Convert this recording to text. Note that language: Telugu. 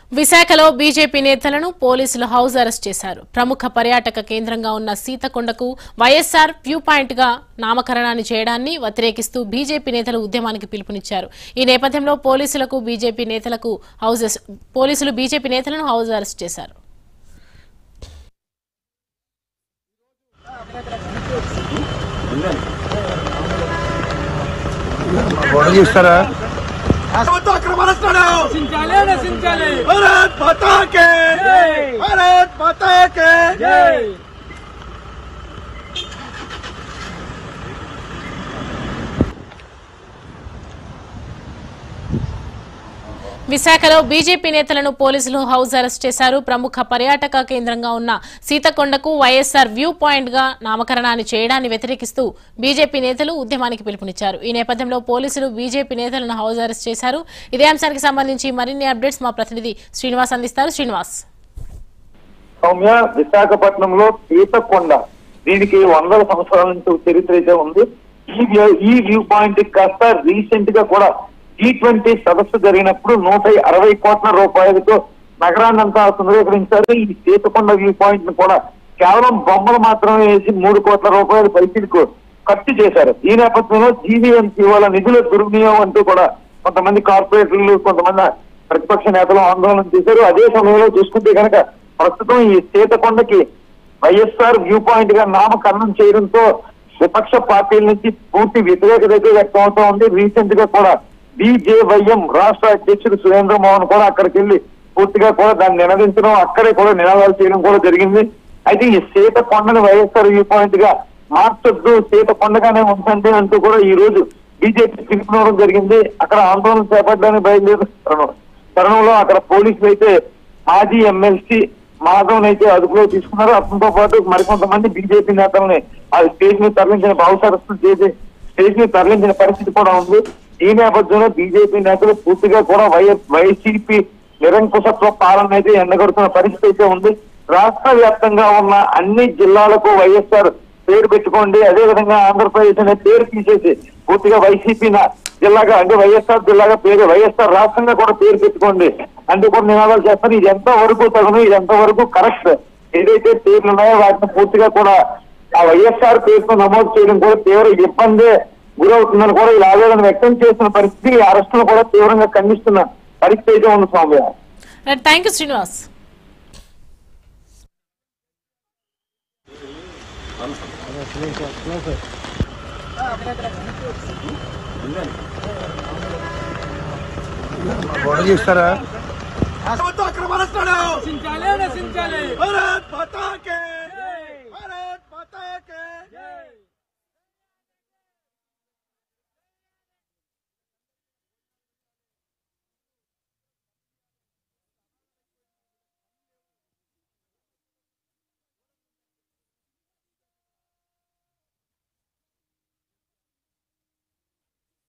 విశాఖలో బీజేపీ నేతలను పోలీసులు హౌస్ అరెస్ట్ చేశారు ప్రముఖ పర్యాటక కేంద్రంగా ఉన్న సీతకొండకు వైఎస్ఆర్ వ్యూ పాయింట్ గా నామకరణాన్ని చేయడాన్ని వ్యతిరేకిస్తూ బీజేపీ నేతలు ఉద్యమానికి పిలుపునిచ్చారు ఈ నేపథ్యంలో పోలీసులకు బీజేపీ నేతలకు హౌస్ పోలీసులు బీజేపీ నేతలను హౌస్ అరెస్ట్ చేశారు గొడవ చూస్తారా ప్రభుత్వ అక్రమణిస్తాడు నశించాలి నశించాలి భారత్ మాతాకే జై. భారత్ మాతాకే జై విశాఖలో బీజేపీ నేతలను పోలీసులు హౌస్ అరెస్ట్ చేశారు ప్రముఖ పర్యాటక కేంద్రంగా ఉన్న సీతకొండకు వైఎస్ఆర్ వ్యూ పాయింట్ గా నామకరణాన్ని చేయడాన్ని వ్యతిరేకిస్తూ బీజేపీ నేతలు ఉద్యమానికి పిలుపునిచ్చారు ఈ నేపథ్యంలో పోలీసులు బీజేపీ నేతలను హౌస్ అరెస్ట్ చేశారు ఇదే అంశానికి సంబంధించి మరిన్ని అప్డేట్స్ మా ప్రతినిధి శ్రీనివాస్ అందిస్తారు శ్రీనివాస్ సౌమ్య విశాఖపట్నంలో పీతకొండ దీనికి వందల సంవత్సరాల నుంచి ఒక చరిత్ర అయితే ఉంది ఈ వ్యూ- ఈ వ్యూ పాయింట్ కాస్త రీసెంట్ గా కూడా జీ ట్వంటీ సదస్సు జరిగినప్పుడు నూట అరవై కోట్ల రూపాయలతో నగరాన్ని అంతా సుందరీకరించారు ఈ సీతకొండ వ్యూ పాయింట్ ను కూడా కేవలం బొమ్మలు మాత్రమే వేసి మూడు కోట్ల రూపాయల పైసలకు ఖర్చు చేశారు ఈ నేపథ్యంలో జీవీఎంసీ వాళ్ళ నిధుల దుర్వినియోగం అంటూ కూడా కొంతమంది కార్పొరేటర్లు కొంతమంది ప్రతిపక్ష నేతలు ఆందోళన చేశారు అదే సమయంలో చూసుకుంటే కనుక ప్రస్తుతం ఈ సీతకొండకి వైఎస్ఆర్ వ్యూ పాయింట్ గా నామకరణం చేయడంతో విపక్ష పార్టీల నుంచి పూర్తి వ్యతిరేకత అయితే వ్యక్తం అవుతా ఉంది రీసెంట్ గా కూడా బీజేవైఎం రాష్ట్ర అధ్యక్షుడు సురేంద్ర మోహన్ కూడా అక్కడికి వెళ్ళి పూర్తిగా కూడా దాన్ని నినదించడం అక్కడే కూడా నినాదాలు చేయడం కూడా జరిగింది అయితే ఈ సీతకొండని వైఎస్ఆర్ వ్యూ పాయింట్ గా మార్చొద్దు సీతకొండగానే ఉంచండి అంటూ కూడా ఈ రోజు బీజేపీ పిలుపునవడం జరిగింది అక్కడ ఆందోళన చేపట్టడానికి బయలుదేరుతున్న తరుణంలో అక్కడ పోలీసులు అయితే మాజీ ఎమ్మెల్సీ మాధవ్ అయితే అదుపులో తీసుకున్నారు అతనితో పాటు మరికొంతమంది బీజేపీ నేతల్ని ఆ స్టేజ్ మీద తరలించిన భావసరస్సులు చేసి స్టేజ్ మీద తరలించిన పరిస్థితి కూడా ఉంది ఈ నేపథ్యంలో బీజేపీ నేతలు పూర్తిగా కూడా వైఎస్ వైసీపీ నిరంకుశత్వ పాలన అయితే ఎండగడుతున్న పరిస్థితి అయితే ఉంది రాష్ట్ర వ్యాప్తంగా ఉన్న అన్ని జిల్లాలకు వైఎస్ఆర్ పేరు పెట్టుకోండి అదే విధంగా ఆంధ్రప్రదేశ్ అనే పేరు తీసేసి పూర్తిగా వైసీపీ నా- జిల్లాగా అంటే వైఎస్ఆర్ జిల్లాగా పేరు వైఎస్ఆర్ రాష్ట్రంగా కూడా పేరు పెట్టుకోండి అందుకు కూడా నినాదాలు చేస్తారు ఇది ఎంత వరకు తగును ఇది ఎంత వరకు కరెక్ట్ ఏదైతే పేర్లు ఉన్నాయో వాటిని పూర్తిగా కూడా ఆ వైఎస్ఆర్ పేరుతో నమోదు చేయడం కూడా తీవ్ర ఇబ్బంది గురవుతుందని కూడా ఇలా ఆవేదన వ్యక్తం చేస్తున్న పరిస్థితి ఈ అరెస్టును కూడా తీవ్రంగా ఖండిస్తున్న పరిస్థితి అయితే ఉంది స్వామి థ్యాంక్ యూ శ్రీనివాస్ గొడవ చూస్తారా ప్రభుత్వ అక్రమణిస్తాడు నశించాలి నశించాలి